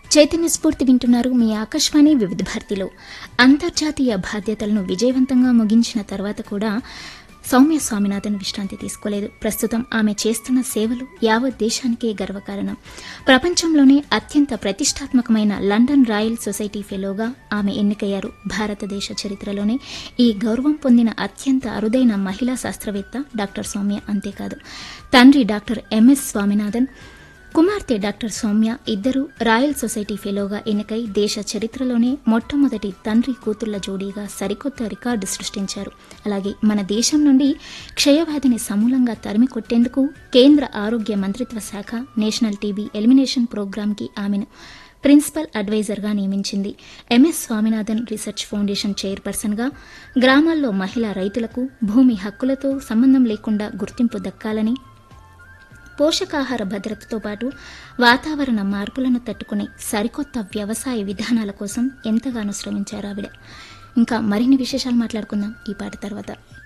చైతన్య స్ఫూర్తి వింటున్నారు మీ ఆకాశవాణి వివిధ భారతిలో అంతర్జాతీయ బాధ్యతలను విజయవంతంగా ముగించిన తర్వాత కూడా సౌమ్య స్వామినాథన్ విశ్రాంతి తీసుకోలేదు ప్రస్తుతం ఆమె చేస్తున్న సేవలు యావత్ దేశానికే గర్వకారణం ప్రపంచంలోనే అత్యంత ప్రతిష్టాత్మకమైన లండన్ రాయల్ సొసైటీ ఫెలోగా ఆమె ఎన్నికయ్యారు భారతదేశ చరిత్రలోనే ఈ గౌరవం పొందిన అత్యంత అరుదైన మహిళా శాస్త్రవేత్త డాక్టర్ సౌమ్య అంతేకాదు తండ్రి డాక్టర్ ఎంఎస్ స్వామినాథన్ కుమార్తె డాక్టర్ సౌమ్య ఇద్దరు రాయల్ సొసైటీ ఫెలోగా ఎన్నికై దేశ చరిత్రలోనే మొట్టమొదటి తండ్రి కూతుళ్ల జోడీగా సరికొత్త రికార్డు సృష్టించారు అలాగే మన దేశం నుండి క్షయవ్యాధిని సమూలంగా తరిమి కొట్టేందుకు కేంద్ర ఆరోగ్య మంత్రిత్వ శాఖ నేషనల్ టీబీ ఎలిమినేషన్ ప్రోగ్రాంకి ఆమెను ప్రిన్సిపల్ అడ్వైజర్గా నియమించింది ఎంఎస్ స్వామినాథన్ రీసెర్చ్ ఫౌండేషన్ చైర్పర్సన్గా గ్రామాల్లో మహిళా రైతులకు భూమి హక్కులతో సంబంధం లేకుండా గుర్తింపు దక్కాలని పోషకాహార భద్రతతో పాటు వాతావరణ మార్పులను తట్టుకునే సరికొత్త వ్యవసాయ విధానాల కోసం ఎంతగానో శ్రమించారు ఆవిడ ఇంకా మరిన్ని విశేషాలు మాట్లాడుకుందాం ఈ పాట తర్వాత